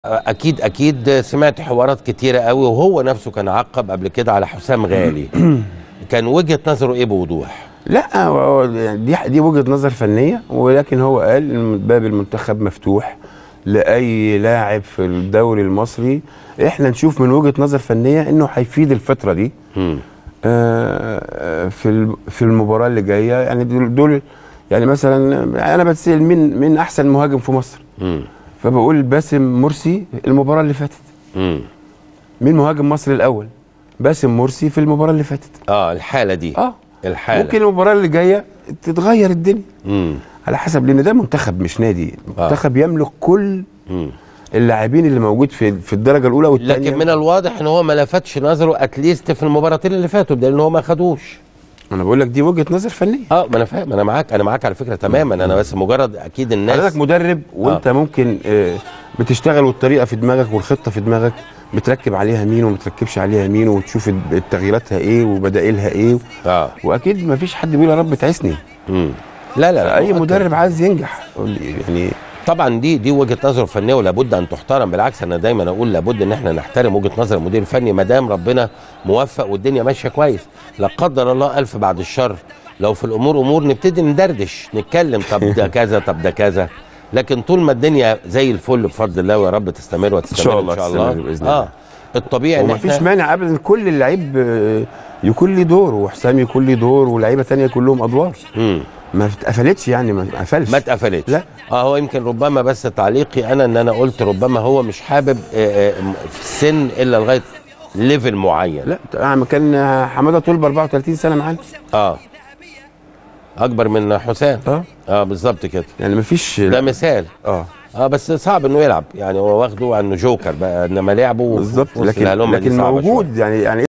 اكيد اكيد سمعت حوارات كتيره قوي وهو نفسه كان عقب قبل كده على حسام غالي كان وجهه نظره ايه بوضوح لا هو يعني دي دي وجهه نظر فنيه ولكن هو قال ان باب المنتخب مفتوح لاي لاعب في الدوري المصري احنا نشوف من وجهه نظر فنيه انه هيفيد الفتره دي مم. آه، في الم- في المباراه اللي جايه يعني دول, دول يعني مثلا انا بتسال مين مين احسن مهاجم في مصر مم. فبقول باسم مرسي المباراه اللي فاتت مم. مين مهاجم مصر الاول باسم مرسي في المباراه اللي فاتت اه الحاله دي اه الحاله ممكن المباراه اللي جايه تتغير الدنيا مم. على حسب لان ده منتخب مش نادي منتخب يملك كل مم. اللاعبين اللي موجود في في الدرجه الاولى والثانيه لكن من الواضح ان هو ما لفتش نظره اتليست في المباراتين اللي فاتوا بدليل ان هو ما خدوش انا بقول لك دي وجهه نظر فنيه اه ما انا فاهم انا معاك انا معاك على فكره تماما انا بس مجرد اكيد الناس حضرتك مدرب وانت آه. ممكن آه، بتشتغل والطريقه في دماغك والخطه في دماغك بتركب عليها مين وما تركبش عليها مين وتشوف التغييراتها ايه وبدائلها ايه اه واكيد ما فيش حد بيقول يا رب تعسني مم. لا لا لا اي مؤكد. مدرب عايز ينجح يعني طبعا دي دي وجهه نظر فنيه ولابد ان تحترم بالعكس انا دايما اقول لابد ان احنا نحترم وجهه نظر المدير الفني ما دام ربنا موفق والدنيا ماشيه كويس لا قدر الله الف بعد الشر لو في الامور امور نبتدي ندردش نتكلم طب ده كذا طب ده كذا لكن طول ما الدنيا زي الفل بفضل الله ويا رب تستمر وتستمر شاء الله ان شاء الله تستمر بإذن اه الله. الطبيعي ان وما فيش احنا مانع ابدا كل اللعيب آه، يكون ليه دور وحسام يكون ليه دور ولاعيبه ثانيه كلهم ادوار مم. ما اتقفلتش يعني ما قفلش ما اتقفلتش لا. اه هو يمكن ربما بس تعليقي انا ان انا قلت ربما هو مش حابب آه، آه، في السن الا لغايه ليفل معين لا يعني كان حماده طلب 34 سنه معانا اه اكبر من حسام اه اه بالظبط كده يعني ما فيش ده مثال اه اه بس صعب انه يلعب يعني هو واخده انه جوكر بقى انما لعبه بالظبط وسط لكن الهلومة دي لكن صعبة شوية. موجود يعني يعني